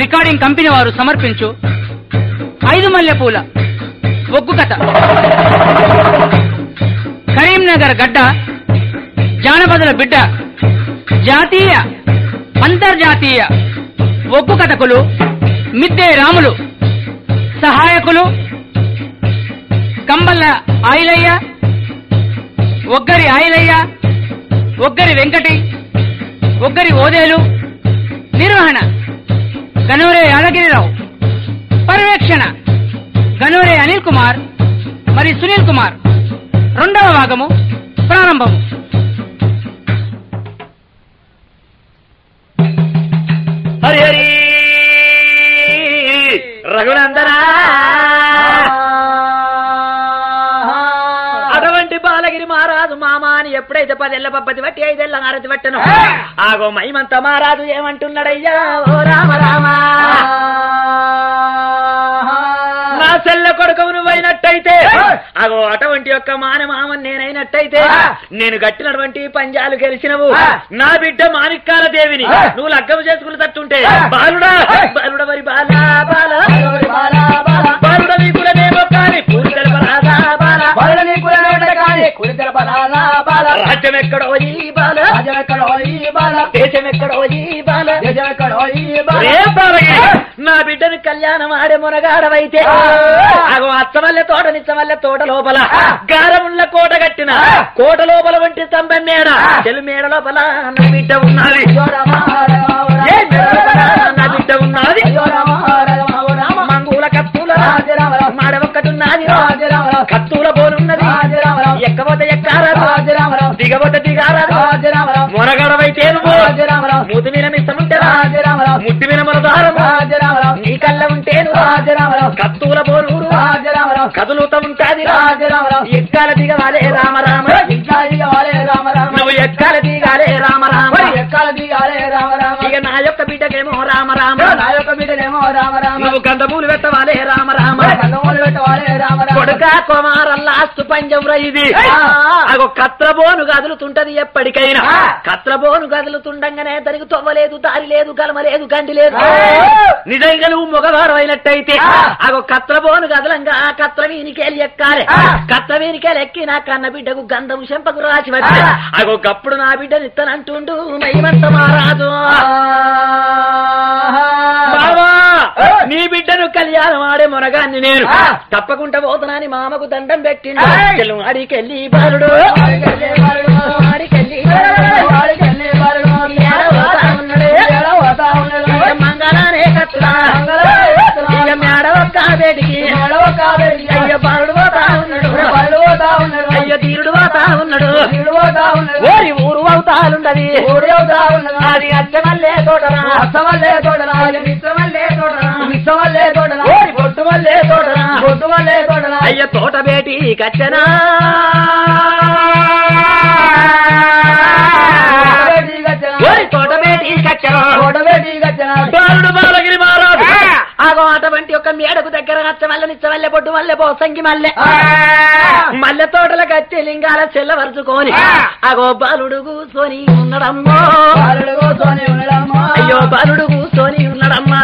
Recording company వారు సమర్పించు ఐదు మల్లె పూల ఒగ్గు కథ కరీంనగర్ గడ్డ జానపదుల బిడ్డ జాతీయ అంతర్జాతీయ ఒగ్గు కథకులు మిద్దె రాములు సహాయకులు కంబల్ల ఆయిలయ్య ఒగ్గరి ఆయిలయ్య ఒగ్గరి వెంకటి ఒగ్గరి ఓదేలు నిర్వహణ గనూరే యాదగిరిరావు పర్యవేక్షణ గనూరే అనిల్ కుమార్ మరి సునీల్ కుమార్ రెండవ భాగము ప్రారంభము హరి హరి రఘునందనా అటువంటి బాలగిరి మహారాజు మామ అని ఎప్పుడైతే పదేళ్ల పబ్బతి బట్టి ఐదేళ్ల ఆరతి పట్టను ఆగో మైమంత మహారాజు ఏమంటున్నాడయ్యా ఓ రామ రామ నా చెల్ల కొడుకు నువ్వైనట్టయితే అగో అటువంటి యొక్క మాన మామని నేనైనట్టయితే నేను కట్టినటువంటి పంజాలు గెలిచినవు నా బిడ్డ మాణిక్కాల దేవిని నువ్వు లగ్గం చేసుకుని తట్టుంటే బాలుడా బాలుడ మరి బాలా బాల బాలుడ నీ కులమేమో కాని పూరి తెలపరాదా బాల రాజ్యం ఎక్కడో ఈ బాల దేశం ఎక్కడో ఈ బాల ఏ బాలకి నా బిడ్డని కళ్యాణం ఆడే మునగాడవైతే అగో అచ్చమల్లె తోట నిచ్చమల్లె తోట లోపల గారముళ్ళ కోట కట్టిన కోట లోపల వంటి స్తంభం మేడ చెలు మేడ లోపల నా బిడ్డ ఉన్నది ఏ మేడ లోపల నా బిడ్డ ఉన్నది మంగూల కత్తుల మాడ ఒక్కటున్నది కత్తుల పోనున్నది ఎక్కబోతే ఎక్కారాదు దిగబోతే దిగారాదు మునగడవైతే నువ్వు ముద్దు మీద మిస్తముంటారా ముద్దు మీద మనదారము నీ కళ్ళ ఉంటే కత్తుల పోనూరు కదులుతా ఉంటాది ఎక్కాల దిగవాలే రామ రామ నువ్వు ఎక్కాల దిగాలే రామ రామ ఇక నా యొక్క బిడ్డకేమో రామ రామ నువ్వు గంధమూలు పెట్టవాలే రామ రామ కొడుక కుమారల్లాస్తు పంజం ఇది అగో కత్రబోను కదులుతుంటది ఎప్పటికైనా కత్రబోను కదులుతుండగానే దానికి తొవ్వలేదు దారి లేదు గలమ లేదు గండి లేదు నిజంగా నువ్వు మగవారు అయినట్టయితే అగో కత్రబోను కదలంగా ఆ కత్ర వీనికేలు ఎక్కాలి కత్ర వీనికేలు ఎక్కి నా కన్న బిడ్డకు గంధం చెంపకు రాసి వచ్చి అగో గప్పుడు నా బిడ్డని ఇత్తనంటుండు మైమంత మారాదు బావా నీ బిడ్డను కళ్యాణం ఆడే మొనగాన్ని నేను తప్పకుండా పోతున్నాని మామకు దండం పెట్టిండు చెల్లు ఆడికెళ్ళి బాలుడు ఆడికెళ్ళి మంగళానే కత్తులా ఇక మేడ ఒక్క బేటికి అయ్య బాలుడు పోతా ఉన్నాడు అయ్య తీరుడు పోతా ఉన్నాడు ఓరి ఊరు అవుతాలుండది అది అచ్చమల్లే తోటరా ఓరి బొట్టు మల్లే తోటరా అయ్య తోట బేటి కచ్చనా ఓరి తోట బేటి కచ్చనా బాలుడు బాలగిరి మహారాజు ఆగో అటువంటి ఒక మేడకు దగ్గర నచ్చమల్లె నిచ్చమల్లె పొట్టు మల్లె పోసంగి మల్లె మల్లె తోటల కత్తి లింగాల చెల్లవరుచుకొని అగో బాలుడు కూర్చొని ఉన్నడమ్మో అయ్యో బాలుడు కూర్చొని ఉన్నడమ్మా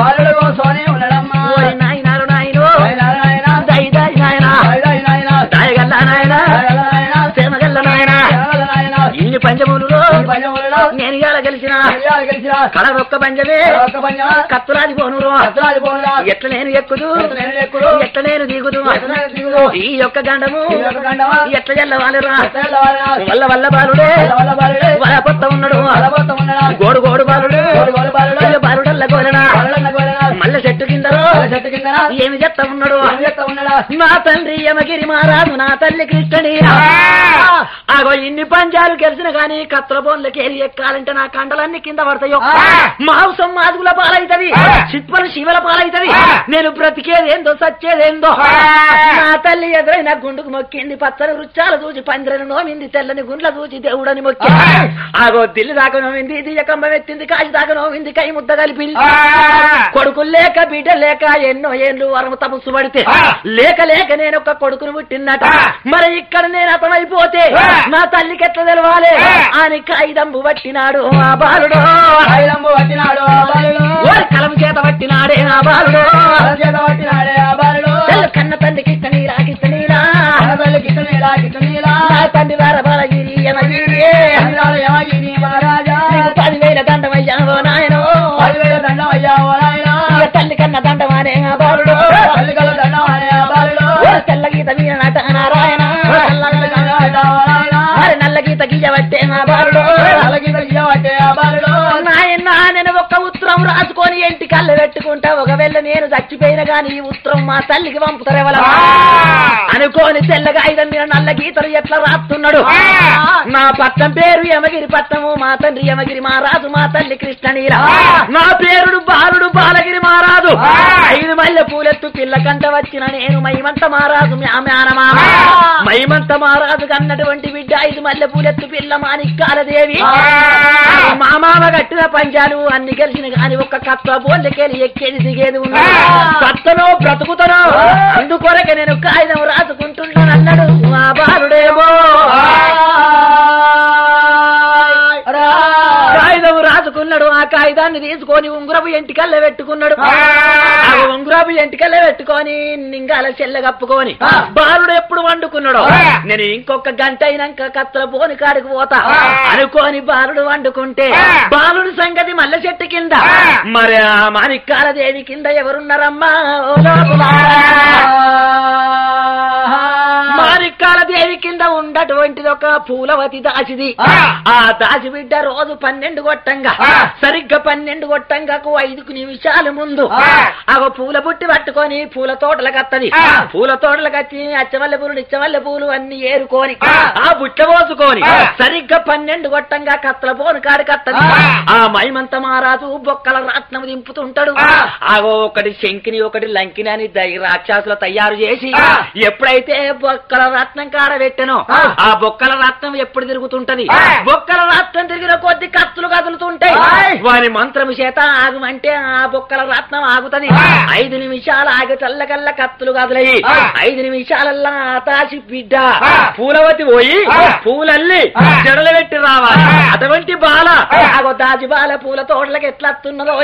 ఓరి నాయనారు నాయనో దై దై నాయనా దాయగల్ల నాయనా సేమగల్ల నాయనా ఇన్ని పంచములలో నేను ఇవాళ గెలిచిన కళ ఒక్క పంచమే కత్తురాది పోనురు ఎట్ల నేను ఎక్కుదు ఎట్ల నేను దిగుదు ఈ యొక్క గండము ఎట్ల జల్లవాలిరా వల్ల వల్ల బాలుడే వల పొత్త ఉన్నాడు గోడు గోడు బాలుడు అయ్యో బాలుడల్ల గోలనా మల్ల చెట్టు కిందలో ఏమి చెత్త ఉన్నాడు నా తండ్రి యమగిరి మహారాజు నా తల్లి కృష్ణుని ఆగో ఇన్ని పంజాలు గెలిచిన గాని కత్ర బోన్లకి ఏరి ఎక్కాలంటే నా కండలన్నీ కింద పడతాయో మాంసం మాదుగుల పాలైతది చిత్పలు శివల పాలైతది నేను బ్రతికేదేందో సచ్చేదేందో నా తల్లి ఎదురైన గుండుకు మొక్కింది పచ్చని వృక్షాలు చూసి పందిరను నోమింది తెల్లని గుండ్ల చూసి దేవుడని మొక్కి ఆగో దిల్లి దాకా నోమింది దియ్యకంబం ఎత్తింది కాశి దాకా నోమింది కై ముద్ద కలిపి కొడుకులు లేక బిడ్డ లేక ఎన్నో ఏళ్ళు వరము తపస్సు పడితే లేక లేక నేను ఒక కొడుకును పుట్టినట మరి ఇక్కడ నేను అతమైపోతే నా తల్లికి ఎట్లా తెలవాలి అని కాయిదంబు పట్టినాడు ఆ బాలుడు ఐలంబు పట్టినాడు ఆ బాలుడు ఓరి కలం చేత పట్టినాడే ఆ బాలుడు చేత పట్టినాడే ఆ బాలుడు తెల్ల కన్న తండ్రికి ఇష్ట నీరా కిష్ట నీరా కనబల్లి కిట్ట నీలా కిట్ట నీలా నా తండ్రి వార బాలగిరి యమగిరి అన్నాడు యమగిరి మహారాజా నీకు పదివేల దండమయ్యావో నాయనో పదివేల దండం అయ్యా ఓ నాయనా ఇక తల్లి కన్న దండమానే ఆ బాలుడు తల్లికల దండం అనే ఆ బాలుడు ఓరి తెల్ల గీత మీద నట నారాయణ తెల్లగల దండం అయ్యా ఓ నాయనా మరి నల్ల గీత గీయబట్టే ఆ బాలుడు నల్లగీత గీయబట్టే ఆ బాలుడు నాయన నేను ఒక్క ఉత్తరం రాసుకొని ఇంటి కళ్ళు పెట్టుకుంటా ఒకవేళ నేను చచ్చిపోయిన గాని ఈ ఉత్తరం మా తల్లికి పంపుతారేవల అనుకోని తెల్లగా ఐదు మీద నల్ల గీతలు ఎట్లా రాస్తున్నాడు నా పట్టం పేరు యమగిరి పట్టము మా తండ్రి యమగిరి మహారాజు మా తల్లి కృష్ణనీల నా పేరుడు బాలుడు బాలగిరి మహారాజు ఐదు మల్లె పూలెత్తు పిల్ల కంట వచ్చిన నేను మైమంత మహారాజు మ్యామానమామ మైమంత మహారాజు కన్నటువంటి బిడ్డ ఐదు మల్లె పూలెత్తు పిల్ల మాణిక్కాలదేవి మా మామ కట్టిన పంచాలు అన్ని కలిసిన గాని ఒక్క కత్త బోళ్ళకెళ్ళి ఎక్కేది దిగేది ఉన్నది కత్తనో బ్రతుకుతనో అందుకొరకే నేను కాగితం రాసుకుంటున్నాను అన్నాడు మా బాలుడేమో కాగితం రాసుకున్నాడు ఆ కాగితాన్ని తీసుకొని ఉంగురపు ఎంటికల్లే పెట్టుకున్నాడు ఆ ఉంగురపు ఎంటికల్లే పెట్టుకొని నింగాల చెల్లె కప్పుకొని బాలుడు ఎప్పుడు వండుకున్నాడు నేను ఇంకొక గంట అయినాక కత్తల పోని కాడికి పోతా అనుకోని బాలుడు వండుకుంటే బాలుడి సంగతి మల్లె చెట్టు కింద మరి ఆ మాణిక్కాల దేవి కింద ఎవరున్నారమ్మా ఓ లోపల మాణిక్కాల దేవి కింద ఉండటువంటిది ఒక పూలవతి దాసిది ఆ దాసి బిడ్డ రోజు పన్నెండు కొట్టంగా సరిగ్గా పన్నెండు కొట్టంగాకు ఐదుకు నిమిషాలు ముందు ఆ పూల బుట్టి పట్టుకొని పూల తోటలకు అత్తది పూల తోటలకు వచ్చి అచ్చవల్లె పూలు నిచ్చవల్లె పూలు అన్ని ఏరుకొని ఆ బుట్ట పోసుకొని సరిగ్గా పన్నెండు కొట్టంగా కత్తల పోను కాడికి అత్తది ఆ మైమంత మహారాజు బొక్కల రత్నం దింపుతుంటాడు ఆగో ఒకటి శంకిని ఒకటి లంకిని అని దై- రాక్షసులు తయారు చేసి ఎప్పుడైతే బొక్కల రత్నం కాడ పెట్టెనో ఆ బొక్కల రత్నం ఎప్పుడు తిరుగుతుంటది బొక్కల రత్నం తిరిగిన కొద్ది కత్తులు కదులుతుంటాయి వారి మంత్రము చేత ఆగమంటే ఆ బొక్కల రత్నం ఆగుతది ఐదు నిమిషాలు ఆగి చల్లకల్ల కత్తులు కదలయి ఐదు నిమిషాలల్లా ఆతాసి బిడ్డ పూలవతి పోయి పూలల్లి జడలు పెట్టి రావాలి అటువంటి బాల ఆగో దాచి బాల పూల తోటలకు ఎట్లా వస్తున్నదో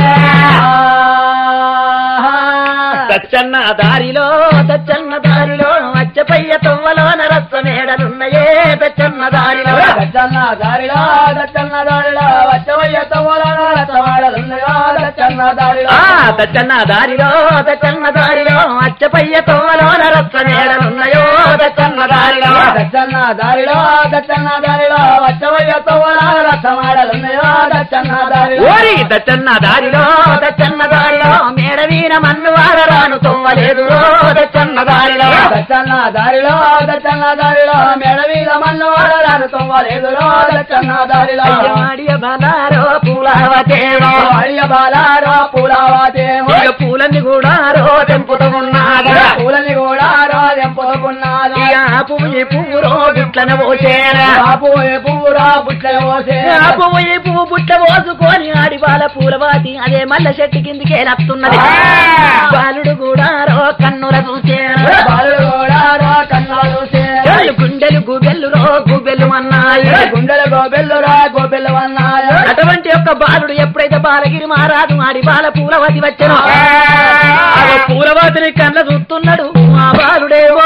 తచ్చన్న దారిలో తచ్చన్న దారిలో అచ్చపయ్య తవ్వలో నరస్వ మేడలున్నయే తచ్చన్న దారిలో దచ్చన్న దారిలో దచ్చన్న దారిలో వచ్చవయ్య తవ్వలలో రచ్చవాడలున్నయో దచ్చన్న దారిలో ఆ తచ్చన్న దారిలో తచ్చన్న దారిలో అచ్చపయ్య తవ్వలో నరస్వ మేడలున్నయో తచ్చన్న దారిలో దచ్చన్న దారిలో దచ్చన్న దారిలో వచ్చవయ్య తవ్వలలో రచ్చవాడలున్నయో దచ్చన్న దారిలో ఓరి దచ్చన్న దారిలో దచ్చన్న దారిలో మేడవీన మన్ను వారరాను తొవ్వలేదు దచ్చన్న దారిలో దచ్చన్న దారిలో దచ్చన్న దారిలో మెడ మీద మన్ను వాడరాను తొవ్వలేదులో దచ్చన్న దారిలో అయ్యమాడియ బలారో పూలవతేరో అడియ బాలారో పూలవాదేమో ఇక పూలన్నీ కూడా రో తెంపుతూ ఉన్నాడా పూలని కూడా రోజెంపుకున్నాను ఇక ఆ పువ్వు ఈ పువ్వు రో బుట్లను పోసేరా బాపు పువ్వురా బుట్ల పోసే ఆ పువ్వు ఈ పువ్వు బుట్ట పోసుకొని ఆడి బాల పూలవాతి అదే మల్ల చెట్టు కిందికి వెళ్ళొస్తున్నది బాలుడు కూడా రో కన్నుల చూసేరా బాలుడు కూడా రో కన్నా చూసే వాళ్ళు గుండెలు గుబెల్లు రో గుబెల్లు అన్నాయి గుండెలు గోబెల్లురా గోబెల్లు అన్నాడు అటువంటి యొక్క బాలుడు ఎప్పుడైతే బాలగిరి మహారాజు ఆడి బాల పూలవతి వచ్చానో ఆ పూలవతిని కళ్ళ చూస్తున్నాడు ఆ బాలుడేవో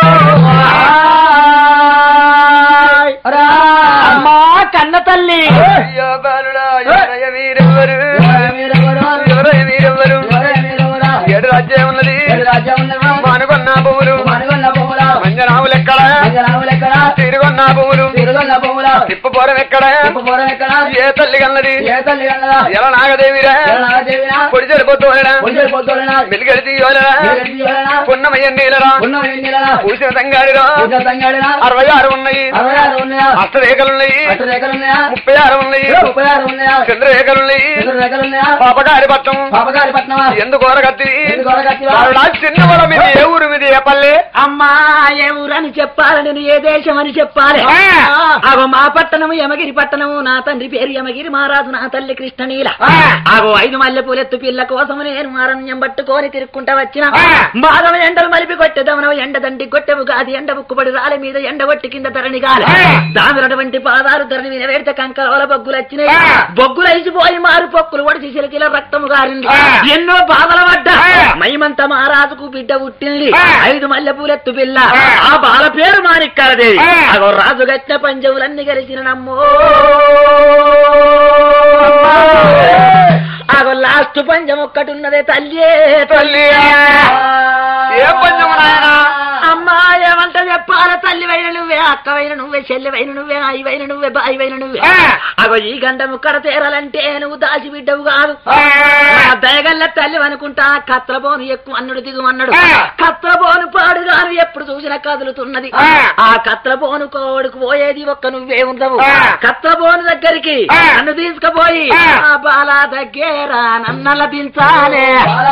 అమ్మా కన్న తల్లి అయ్యో బాలుడా ఎవరయ్య మీరెవ్వరు ఎవరయ్య మీరెవ్వరు ఏడు రాజ్యం ఉన్నది మానుకొన్న పువ్వులు మంజనావులు ఎక్కడ తిరుగున్న పువ్వులు తిప్పపోరం ఎక్కడ ఏ తల్లి కన్నది ఎలా నాగదేవిరా పొడి సరిపోతురా వెలుగడి తీయరా పున్నమయ్య నీలరా పూసిన తంగాడిరా అరవై ఆరు ఉన్నాయి అష్టరేఖలున్నాయి ముప్పై ఆరు ఉన్నాయి చంద్రరేఖలున్నాయి పాపగారి పట్టం పాపగారి పట్నం ఎందుకు ఓరగత్తి ఎందుకు ఓరగత్తివా? బాలుడా, చిన్న వాళ్ళ మీద ఏ ఊరు మీద ఏ పల్లె అమ్మా ఏ ఊరని చెప్పాలి నేను ఏ దేశం అని చెప్పాలి ఆగో మా పట్టణము యమగిరి పట్టణము నా తండ్రి పేరు యమగిరి మహారాజు నా తల్లి కృష్ణనీల ఆగో ఐదు మల్లె పూలెత్తు పిల్ల కోసము నేను మారణ్యం పట్టుకొని తిరుక్కుంటా వచ్చిన బాధవ ఎండలు మలిపి కొట్టెదవన ఎండ దండి కొట్టెవు కాది ఎండ ముక్కుబడి రాలే మీద ఎండ కొట్టి కింద ధరణి గాలి దామినటువంటి పాదాలు ధరణి మీద వేడితే కంకల బొగ్గులు వచ్చినాయి బొగ్గులు అయిసిపోయి మారు పొక్కులు ఒడిచి చిలకిల రక్తము గారింది ఎన్నో బాధలు పడ్డా మైమంత మహారాజుకు బిడ్డ పుట్టింది ఐదు మల్లె పూలెత్తు పిల్ల ఆ బాల పేరు మాణిక్కాలదేవి అగో రాజు గట్టిన పంజవులన్నీ కలిసిన నమ్మో అగో లాస్ట్ పంజం ఒక్కటి ఉన్నదే తల్లి తల్లి ఏం పంచము నాయనా అమ్మా ఏమంట చెప్పాల తల్లి వైన నువ్వే అక్క వైన నువ్వే చెల్లి వైన నువ్వే అయి వైన నువ్వే బాయి వైన నువ్వే అగో ఈ గంట ముక్కడ తేరాలంటే నువ్వు దాచి బిడ్డవు కాదు నా దయగల్ల తల్లి అనుకుంటా కత్రబోను ఎక్కువ అన్నుడు దిగు అన్నాడు కత్రబోను పాడుగాను ఎప్పుడు చూసినా కదులుతున్నది ఆ కత్రబోను కోడుకు పోయేది ఒక్క నువ్వే ఉండవు కత్రబోను దగ్గరికి నన్ను తీసుకుపోయి ఆ బాల దగ్గర నన్నల దించాలే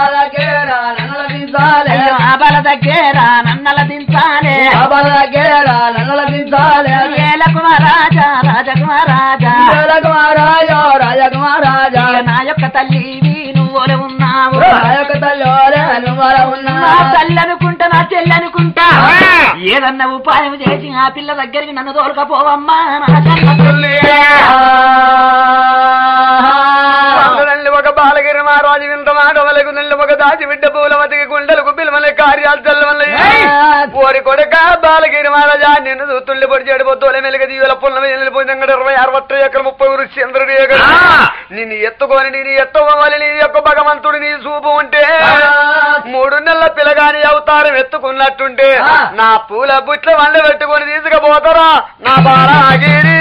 అయ్యో, ఆ బాల దగ్గర నన్నల దించాలే ఏలకుమారాజా రాజకుమారాజా ఇక నా యొక్క తల్లి నువ్వులే ఉన్నావు నా తల్లి అనుకుంటా నా చెల్లి అనుకుంటా ఏదన్నా ఉపాయం చేసి ఆ పిల్ల దగ్గరికి నన్ను తోలుకపోవమ్మా నా కన్న తల్లి. వందనల్లి ఒక బాలగిరి మహారాజు వింత మాట వలకు నెల్లి ఒక దాచి బిడ్డ పూలవతికి గుండెలకు పిలువలే కార్యాలు తెల్లవల్ల ఓరి కొడుక బాలగిరి మహారాజా నిన్ను చూస్తుండే పొడి చెడిపోతోలే మెలుగ దీవుల పుల్ల వెళ్ళిపోయింది ఇరవై అరవై ఎకరం ముప్పై ఊరు చంద్రుడి ఎకరం నిన్ను ఎత్తుకొని నేను ఎత్తుకోవాలి నీ యొక్క భగవంతుడు నీ చూపు ఉంటే మూడు నెలల పిల్లగాని అవతారం ఎత్తుకున్నట్టుంటే నా పూల బుట్ల వండ పెట్టుకొని తీసుకుపోతారా నా బాలాగిరి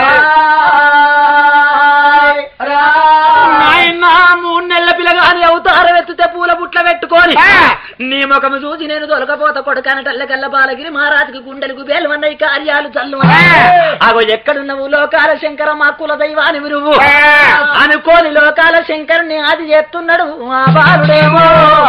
నాయనా మూడు నెలల పిల్లగాని అవతారం ఎత్తితే పూల బుట్ల పెట్టుకొని నీ ముఖము చూసి నేను తొలకపోత కొడుకనటల్లకల్ల బాలగిరి మహారాజుకి గుండెలకు బేలమన్నవి కార్యాలు చల్లు అగో ఎక్కడున్నవు లోకాల శంకర మా కుల దైవాని నువ్వు అనుకోని లోకాల శంకరుని ఆది చేస్తున్నాడు ఆ బాలుడేమో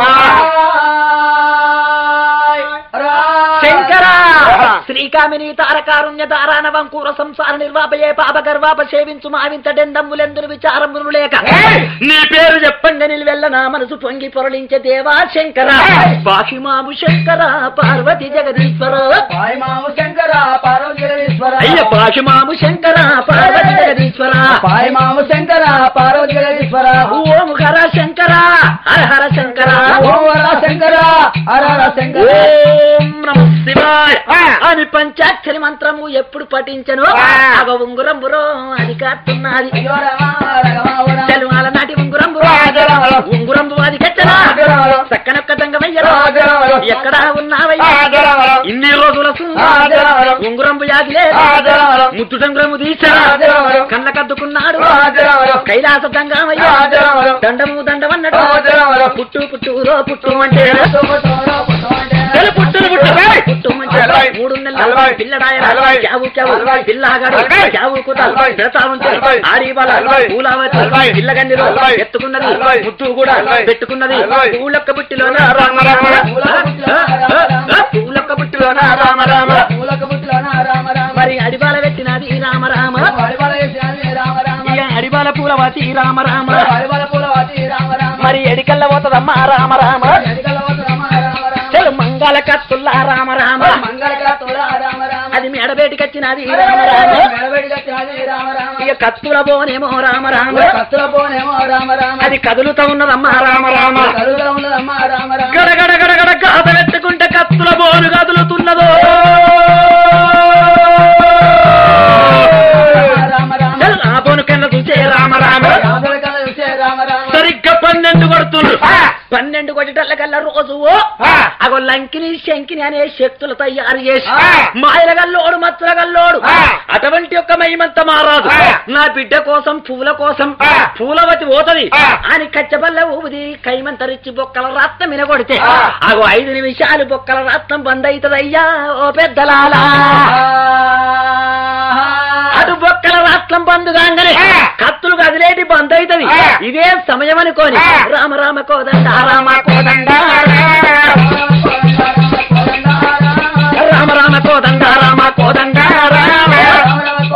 శంకర శ్రీకామిని తారకారుణ్య తారానవం కూర సంసార నిర్వాపయే పాప గర్వాప సేవించు మావింత డెండమ్ములెందును విచారములు లేక నీ పేరు చెప్పంగా నిలువెల్ల నా మనసు పొంగి పొరలించే దేవా శంకర బాషిమాము శంకర పార్వతి జగదీశ్వర శంకర పార్వతీశ్వర అయ్య బాషిమాము శంకర పార్వతి జగదీశ్వర పాయమాము శంకర పార్వతీశ్వర ఓం హర శంకర హర హర శంకర ఓం వర శంకర హర శంకర ఓం నమ శివాయ అని పంచాక్షరి మంత్రము ఎప్పుడు పఠించను అగ ఉంగురం బురో అది కాస్తున్నది అయ్యో రమా రగమావర తెలువాల నాటి ఉంగురం బురో ఉంగురం అది కట్టనా చక్కనొక్క దంగమయ్యరా ఎక్కడా ఉన్నావయ్యా ఇన్ని రోజుల ఉంగురం యాదిలే ముద్దు దంగరము తీసారా కళ్ళ కద్దుకున్నాడు కైలాస దంగమయ్యా దండము దండమన్నట్టు పుట్టు పుట్టురో పుట్టు అంటే తెలు పుట్టులు పుట్టు పుట్టు అంటే మూడు నెలల పిల్లడాయ క్యావు క్యావు పిల్లగాడు క్యావు కుటాలు పెడతా ఉంటే ఆడి బాల పూలావతి పిల్లగండిలో ఎత్తుకున్నది ముద్దు కూడా పెట్టుకున్నది పూలొక్క బుట్టిలోన రామ రామ పూలొక్క బుట్టిలోన రామ రామ మరి అడిబాల పెట్టినది రామ రామ ఇక అడిబాల పూలవతి రామ రామ మరి ఎడికల్ల పోతదమ్మ రామ రామ చెలు మంగళ కత్తుల్లా రామ రామ అది మెడబేటికి వచ్చినది రామ రామ ఇక కత్తుల పోనేమో రామ రామ అది కదులుతా ఉన్నదమ్మ రామ రామ గడగడ గడగడ గాథ పెట్టుకుంటే కత్తుల బోను కదులుతున్నదో చెలు ఆ బోను కన్నా చూసే రామ రామ సరిగ్గా పన్నెండు కొడుతుండ్రు పన్నెండు కొట్టేటల్ల కల్లా రోజు అగో లంకిని శంకిని అనే శక్తులు తయారు చేసి మాయల గల్లోడు మత్తుల గల్లోడు అటువంటి యొక్క మహిమంత మారాదు నా బిడ్డ కోసం పూల కోసం పూలవతి పోతది అని కచ్చబల్ల ఊది కైమంతరిచ్చి బొక్కల రత్నం వినగొడితే అగో ఐదు నిమిషాలు బొక్కల రత్నం బంద్ అవుతుందయ్యా ఓ పెద్దలాలా అటు బొక్కల రాష్ట్రం బంధు కాగానే కత్తులు కదిలేటి బంద్ అవుతుంది ఇదే సమయం అనుకోని రామ రామ కోదండ రామ కోదండ రామ రామ కోదండ రామ కోదండ రామ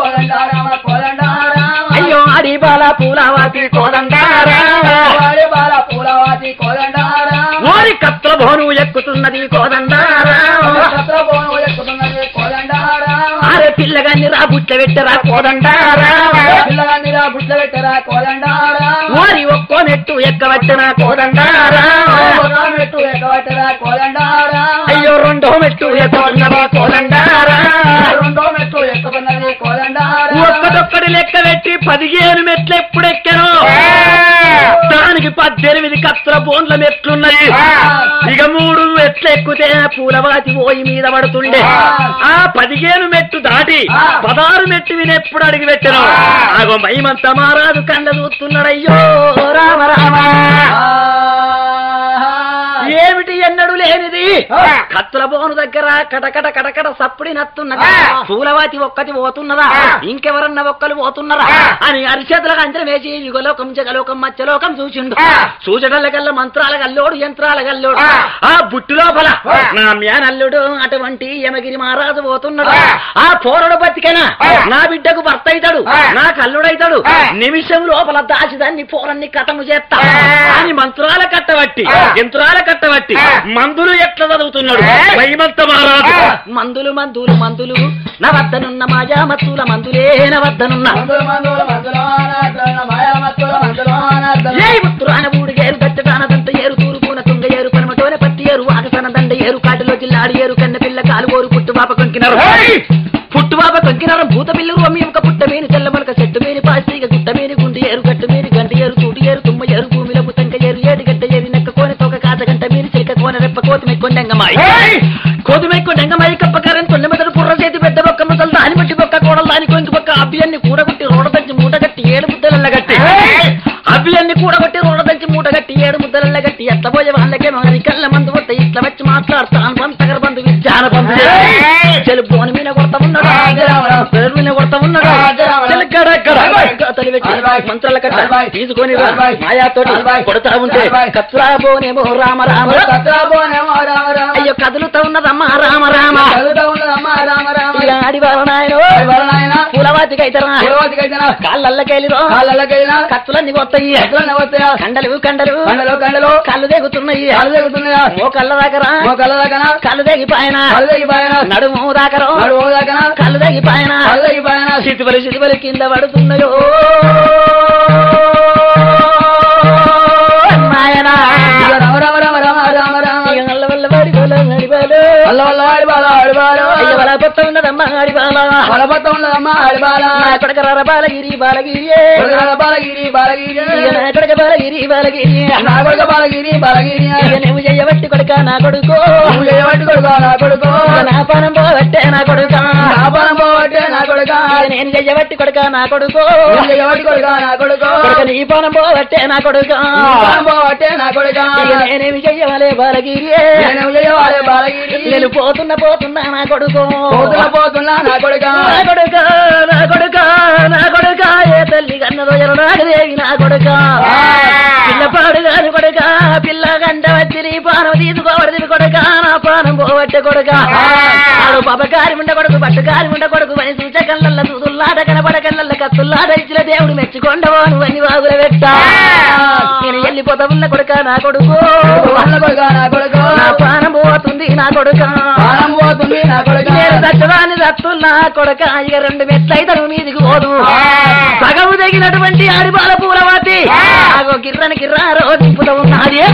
ఎక్కుతున్నది కోదండారామ సత్రపోను ఎక్కుతున్నది కోదండారామ ఆరే పిల్లగాన్ని రా బుట్ల పెట్టరా కోదండారామ పిల్లగాన్నిరా బుట్ల పెట్టరా కోదండారామ ఓరి ఒక్కో నెట్టు ఎక్కవచ్చనా కోదండారామ మెట్టు ఎక్కబట్టరా కోదండారామ అయ్యో రెండో మెట్టు ఎక్కవచ్చనా కోదండారామ రెండో మెట్టు ఎక్కుతున్నది కోదండారామ ఒక్కదొక్కడి లెక్క పెట్టి పదిహేను మెట్లు ఎప్పుడు ఎక్కాను దానికి పద్దెనిమిది కత్తుల బోన్ల మెట్లున్నాయి ఇక మూడు మెట్లు ఎక్కితే పూలవాతి పోయి మీద పడుతుండే ఆ పదిహేను మెట్టు దాటి పదహారు మెట్టు విని ఎప్పుడు అడిగి పెట్టాను ఆగో మహిమంత మారాదు కళ్ళ చూస్తున్నాడు అయ్యో రామ రామ ఏమిటి ఎన్నడు లేనిది కత్తుల బోను దగ్గర కటకట కటకట సప్పుడి నత్తున్నదా పూలవాతి ఒక్కటి పోతున్నదా ఇంకెవరన్నా ఒక్కలు పోతున్నారా అని అరిచేతులకు అంచన వేసి యుగలోకం జగలోకం మధ్యలోకం చూసిండు చూచడల గల్ల మంత్రాల గల్లోడు యంత్రాల గల్లోడు ఆ బుట్టు లోపల నా మ్యానల్లుడు అటువంటి యమగిరి మహారాజు పోతున్నాడు ఆ పోరడు బతికనా నా బిడ్డకు భర్త అవుతాడు నా కల్లుడైతాడు నిమిషం లోపల దాచిదాన్ని పోరన్ని కథము చేస్తా అని మంత్రాల కట్టబట్టి యంత్రాల కట్టబట్టి మందులు ఎట్లా చదువుతున్నాడు భయమంత మహారాజు మందులు మందులు మందులు నా వద్దనున్న మాయా మత్తుల మందులే నా వద్దనున్న మందుల మందుల మందులోన మాయా మత్తుల మందులోన ఏ ముత్తురాన ఊడిగేరు గట్టటానదంత ఏరు తూరుపూన తుంగ ఏరు పనమటోన పత్తి ఏరు ఆకసన దండ ఏరు కాటిలో జిల్లాడి ఏరు కన్న పిల్ల కాలు ఓరు పుట్టు పాప కొంకినారు పుట్టు పాప కొంకినారు భూత పిల్లు రొమ్మి ఒక పుట్ట మీని తెల్లమలక చెట్టు మీని పాసిగ గుట్ట మీని గుండి ఏరు గట్టు మీని గంట ఏరు చూటి ఏరు తుమ్మ ఏరు భూమిలో బుతంక ఏరు ఏడు గడ్డ ఏరి నెక్క కోన తోక కాత గంట మీని చిలిక కోన రెప్ప కోతి మెక్కొండెంగమాయి కోతి మెక్కొండెంగమాయి కప్పకారం తొండ మెదడు పుర్ర చేతి పెద్ద బొక్క ముసలు దాని మట్టి బొక్క కోడలు దాని కొంచెం బొక్క అబ్బియన్ని కూడగొట్టి రోడ దంచి మూట గట్టి ఏడు ముద్దలల్ల గట్టి అబ్బియన్ని కూడగొట్టి రోడ దంచి మూట గట్టి ఏడు ముద్దలల్ల గట్టి ఎట్ల పోయే వాళ్ళకే మరి కళ్ళ మందు వస్తే ఇట్లా వచ్చి మాట్లాడతాను బంతగర బంధు విజ్ఞాన బంధు చెలు బోని మీద కొడతా ఉన్నాడు పేరు మీద కొడతా ఉన్నాడు చెలు గడ గడ తలి పెట్టి మంత్రాల కట్ట తీసుకొని రా. మాయాతోటి కొడతా ఉంటే కత్తురా బోనేమో రామ రామ సత్రపోనేమో రామ రామ అయ్యో కదులుతా ఉన్నదమ్మా రామ రామ చదువుతా ఉన్నదమ్మా రామ రామ ఇలా ఆడివారు నాయనో ఎవరనాయన పూలవాతికి అయితరా పూర్వతికైతేనా కాళ్ళల్లకెళ్ళిరో కాళ్ళకైనా కత్తులన్నీ కొత్తయి ఎట్లా వస్తాయా కండలు కండలు కండలో కండలో కళ్ళు తెగుతున్నాయి కాళ్ళు తెగుతున్నాయా ఓ కళ్ళ దాకరా ఓ కళ్ళ దాకనా కళ్ళు తెగిపాయన కళ్ళు తెగిపోయినా నడుము దాకరో నడు ఓ దాకనా కళ్ళు తెగిపాయన కళ్ళు తెగిపోయినా సిటిబలి సిటిబలి కింద పడుతున్నాయో నాయనా ఇక రామ రామ రామ రామ రామ రామ ఇక నల్ల వల్ల వాడి గోల నడిపాడు వల్ల వల్ల ఆడిబాల ఆడిబాల అయ్య వల కొత్త ఉన్నదమ్మా ఆడిపాల వలపత్త ఉన్నదమ్మా ఆడిబాల నా కొడక ర బాలగిరి బాలగిరి కొడుకుల బాలగిరి బాలగిరి ఇక నా కొడక బాలగిరి బాలగిరి నా కొడుక బాలగిరి బాలగిరి ఇక నువ్వు చెయ్యబట్టి కొడుక నా కొడుకు నువ్వు చేయబట్టి కొడుకో నా కొడుకు ఇక నా పానం పోవట్టే నా కొడుక నా పానం పోవట్టే నా కొడుక ఇక నేను చెయ్యబట్టి కొడుక నా కొడుకు నువ్వు చేయబట్టి కొడుక నా కొడుకు కొడుక నీ పానం పోవట్టే నా కొడుక నీ పానం పోవట్టే నా కొడుక ఇక నేనేమి చెయ్యవలే బాలగిరి నేను చేయవాలే బాలగిరి నేను పోతున్నా పోతున్నా నా కొడుకు పోతున్నా పోతున్నా నా కొడుక నా కొడుక నా కొడుక నా కొడుక ఏ తల్లి కన్నదో ఎరనాగదేవి నా కొడుక పిల్లపాడు కాని కొడుక పిల్ల గంట వచ్చి నీ పానం తీసుకోవడది కొడుక నా పానం పోవట్టే కొడుక ఆడు పపకారి ఉండ కొడుకు పట్టుకారి ఉండ కొడుకు పని సూచ కళ్ళల్ల సూదుల్లాట కనబడ కళ్ళల్ల కత్తుల్లాట ఇచ్చిన దేవుడు మెచ్చుకొండవో నువ్వని వాగుల పెట్ట నేను వెళ్ళిపోతా ఉన్న కొడుక నా కొడుకు వాళ్ళ కొడుక నా కొడుకు నా ప్రాణం పోతుంది నా కొడుక పానం పోతుంది నా కొడుక నేను దచ్చదాన్ని దత్తున్నా కొడక ఇక రెండు మెట్లయితను మీదికి పోదు సగము తగినటువంటి ఆడిపాల పూలవాతి ఆగో గిర్రని గిర్రారో దింపుతా ఉన్నది ఏ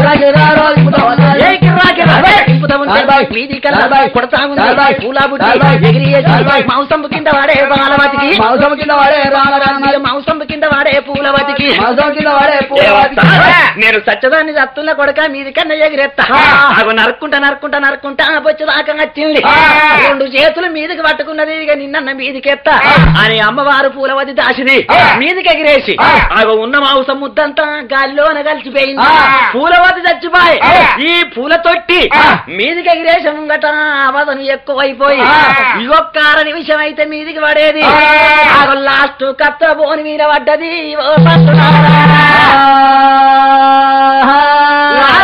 గిర్రా గిర్రా దింపుతా ఉంటే మీది కల్లా కొడతా ఉంది పూలా బుట్టి ఎగిరి మాంసం కింద వాడే బాలవతికి మాంసం కింద వాడే రామ రామ మాంసం కింద వాడే పూలవతికి మాంసం కింద వాడే పూలవాతి నేను సచ్చదాన్ని దత్తున్న కొడక మీది కన్నా ఎగిరెత్తా ఆగో నరుక్కుంటా నరుక్కుంటా నరుక్కుంటా బొచ్చు దాకా వచ్చింది రెండు చేతులు మీదికి పట్టుకున్నది ఇక నిన్న మీదికెత్తా అని అమ్మవారు పూలవతి దాసిది మీదికి ఎగిరేసి ఆగో ఉన్న మాంసం ముద్దంతా గాలిలోన కలిసిపోయింది పూలవతి చచ్చిపోయి ఈ పూల తొట్టి మీదికి ఎగిరేసి ముంగట అవధను ఎక్కువైపోయి ఇగొక్క నిమిషం అయితే మీదికి పడేది ఆగో లాస్ట్ కత్త బోని మీద పడ్డది ఓ పట్టునారా.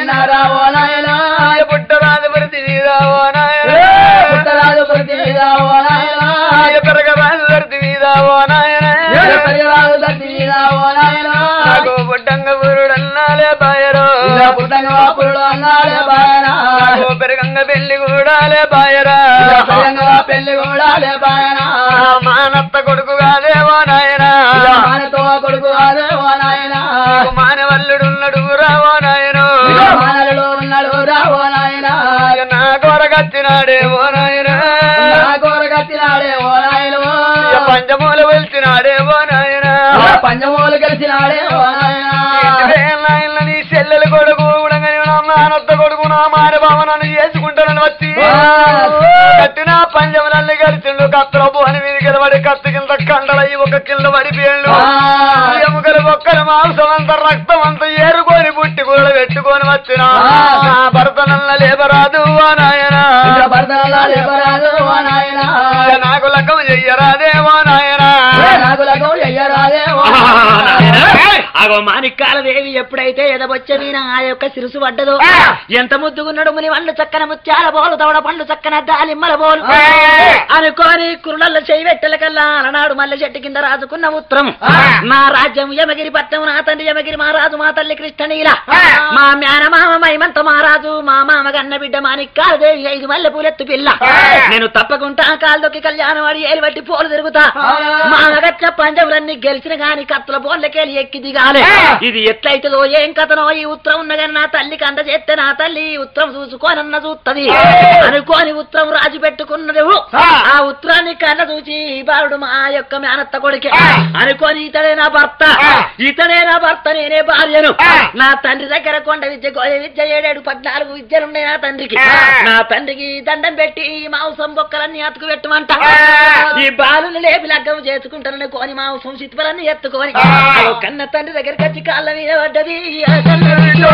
పుట్టంగా పురుడు అన్నాడే బాయనా పెరగంగ పెళ్లి కూడాలే బాయరా స్వయంగా పెళ్లి కూడా లేపాయనా మానత్త కొడుకు కాదేవో నాయనా మానతో కొడుకు అదే ఓ నాయనా మానవల్లుడున్నడు రావో నాయను మానలుడు ఉన్నాడు రావో నాయనా నా కొరగచ్చినాడే ఓ నాయనా నా కోరగత్తినాడే ఓ నాయను పంచమూల వెళ్తున్నాడే ఓ నాయనా పంచమూలు గెలిచినాడే ఓ నాయనా నాయన నీ చెల్లెలు కొడుకు ఉడంగని నా మానత్త కొడుకు నా మాన భావనను చేసుకుంటానని వచ్చి కట్టిన పంచములన్నీ గడిచిండు కత్తల భువని మీద గెలబడి కత్తి కింద కండలయ్యి ఒక కింద పడిపోయిండు ఎముకలు బొక్కలు మాంసం అంత రక్తం అంత ఏరుకొని పుట్టి కూరలు పెట్టుకొని వచ్చిన నా భర్త నల్ల లేబరాదు ఓ నాయనా భర్తలా లేపరాదు ఓ నాయనా నాకు లగ్గం చెయ్యరాదే ఓ నాయనా నాకు లగం చెయ్యరాదే ఓ అగో మాణిక్కాల దేవి ఎప్పుడైతే ఎదబొచ్చమీన ఆ యొక్క సిరుసు పడ్డదో ఎంత ముద్దుగున్నాడు ముని వాళ్ళు చక్కన ముత్యాల బోలు తవడ పండ్లు చక్కన దాలిమ్మల బోలు అనుకోని కురులల్ల చేయి పెట్టల కల్లా అలనాడు మల్లె చెట్టు కింద రాజుకున్న ఉత్తరం మా రాజ్యం యమగిరి పట్నం నా తండ్రి యమగిరి మహారాజు మా తల్లి కృష్ణనీల మా మేనమామ మైమంత మహారాజు మా మామ గన్న బిడ్డ మాణిక్కాల దేవి ఐదు మల్లె పూలెత్తు పిల్ల నేను తప్పకుండా కాళ్ళొక్కి కళ్యాణం వాడి ఏలు బట్టి పోలు తిరుగుతా మా అగత్య పంజములన్నీ గెలిచిన గాని కత్తుల బోన్లకెళ్ళి ఎక్కి దిగాలే ఇది ఎట్లయితుందో ఏం కథనో ఈ ఉత్తరం ఉన్నగాని నా తల్లికి అందజేస్తే నా తల్లి ఈ ఉత్తరం చూసుకోనన్న చూస్తది అనుకోని ఉత్తరం రాజు పెట్టుకున్నది ఆ ఉత్తరాన్ని కన్న చూచి ఈ బాలుడు మా యొక్క మేనత్త కొడుకే అనుకోని ఇతడే నా భర్త ఇతడే నా భర్త నేనే భార్యను నా తండ్రి దగ్గర కొండ విద్య గోయ విద్య ఏడేడు పద్నాలుగు విద్యలున్నాయి నా తండ్రికి నా తండ్రికి దండం పెట్టి ఈ మాంసం బొక్కలన్నీ అతుకు పెట్టమంట ఈ బాలుని లేపి లగ్గం చేసుకుంటానని కోని మాంసం చిత్తులన్నీ ఎత్తుకొని అదో కన్న తండ్రి దగ్గరికి వచ్చి కాళ్ళ మీద పడ్డది ఆ కన్న బిడ్డో.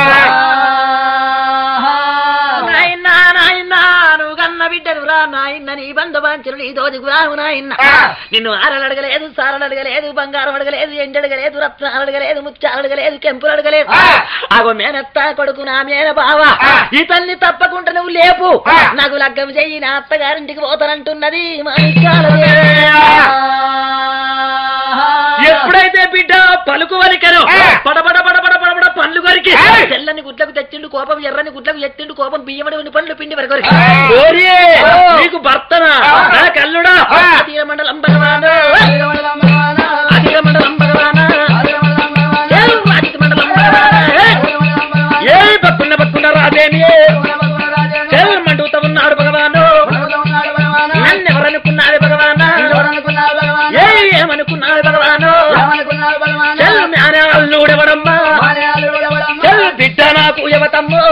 నాయనా నాయనా నువ్వు కన్న బిడ్డను రా నాయన్న నీ బంధుబాంచరు నీ దోదికు రావు నాయన్న నిన్ను ఆరలు అడగలేదు సారలు అడగలేదు బంగారం అడగలేదు ఎండు అడగలేదు రత్నాలు అడగలేదు ముత్యాలు అడగలేదు కెంపులు అడగలేదు అగో మేనత్త కొడుకు నా మేన బావ ఈ తల్లి తప్పకుండా నువ్వు లేపు నాకు లగ్గం చెయ్యి నా అత్తగారింటికి పోతానంటున్నది మా ఎప్పుడైతే బిడ్డ పలుకు వలికను పడబడ పడబడ పడబడ పండ్లు కొరికి తెల్లని గుడ్లకు తెచ్చిండు కోపం ఎర్రని గుడ్లకు ఎత్తిండు కోపం బియ్యమడి పండ్లు పిండి వరకు ఓరి నీకు భర్తనా నా కల్లుడా అతీర మండలం భగవాను అతీర మండలం భగవానా ఏ వాటికి మండలం భగవానా ఏ బతున్న బతున్న రాదేమి చెల్ మండుతా ఉన్నాడు భగవాను నన్నెవరనుకున్నాడు భగవానా ఏ ఏమనుకున్నాడు భగవాను చెల్ మ్యానే అల్లుడెవడమ్మా చెల్ బిడ్డ నాకు యువతమ్ము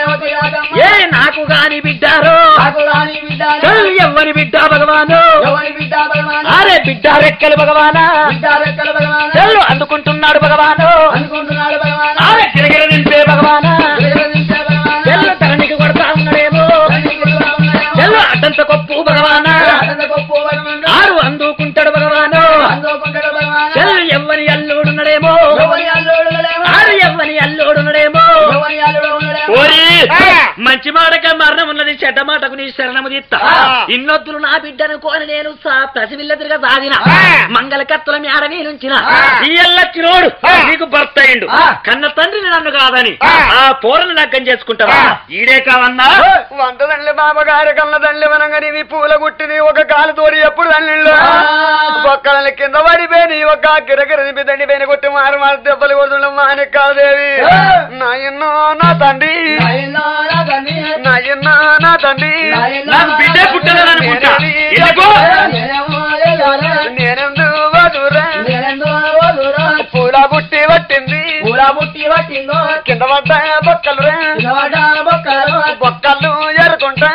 ఏ నాకు గాని బిడ్డారో చెల్ ఎవ్వరి బిడ్డ భగవాను అరే బిడ్డ రెక్కలు భగవానా చెల్లు అందుకుంటున్నాడు భగవాను అనుకుంటున్నాడు భగవాన్ అరే గిరగిర నింపే భగవానా చెల్లు తరణికి కొడతా ఉన్నాడేమో చెల్లు అడ్డంత కొప్పు భగవానా ఆరు అందుకుంటాడు భగవాను చెల్లు ఎవ్వని అల్లుడున్నాడేమో ఆరు ఎవ్వని అల్లుడున్నాడేమో ఓరి మంచి మాటక మరణం ఉన్నది చెడ్డ మాటకు నీ శరణము తీస్తా ఇన్నొద్దులు నా బిడ్డను కోని నేను పసివిల్ల తిరగ సాగిన మంగళ కత్తుల మేడ నుంచిన ఇయ్యల్లచ్చినోడు నీకు భర్త అయిండు కన్న తండ్రిని నన్ను కాదని ఆ పోరను లగ్గం చేసుకుంటావా ఈడే కావన్నా వంట దండ్లి బాబగారి కన్న దండ్లి వనంగని నీ పూల గుట్టిని ఒక కాలు తోడి ఎప్పుడు దండ్లిళ్ళు ఒక్కళ్ళని కింద పడిపోయి ఒక గిరగిర దండి పైన కొట్టి మారు మారు దెబ్బలు కొడుతుండ మానికాదేవి నాయన్నో నా తండ్రి నాయన్నో నా తండ్రి నాకు బిడ్డే పుట్టదని అనుకుంటా ఎందుకు నేనెందు వదురా పూల బుట్టి పట్టింది కింద పడ్డ బొక్కలు బొక్కలు ఎరుకుంటా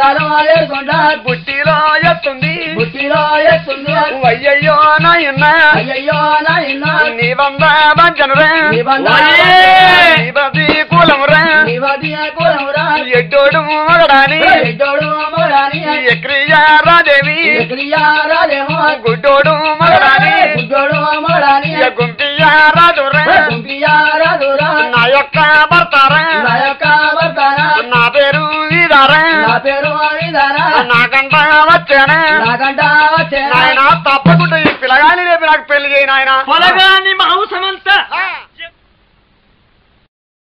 బుట్టిలో ఎత్తుంది అయ్యయ్యో నాయన్న అయ్యయ్యో నాయనా నీ వంద బంచనురా నీ వంద నీ బది కులమురా నీవదియ కులమురా ఎడ్డోడు మగడాని ఎడ్డోడు మగడాని ఎక్రియా రాదేవి ఎక్రియారాలేమో గుడ్డోడు మగడాని గుడ్డోడు మగడాని గుంపియా రాదురా గుంపియారాదురా నా యొక్క భర్తారా నా యొక్క వర్తానా నా పేరు వీరారా నా పేరు అవిదానా నాకంట వచ్చానా నాకంట వచ్చేనా నాయన తప్పకుండా ఈ పిల్లగాని రేపు నాకు పెళ్లి చేయి నాయన పొలగాని మాంసమంతా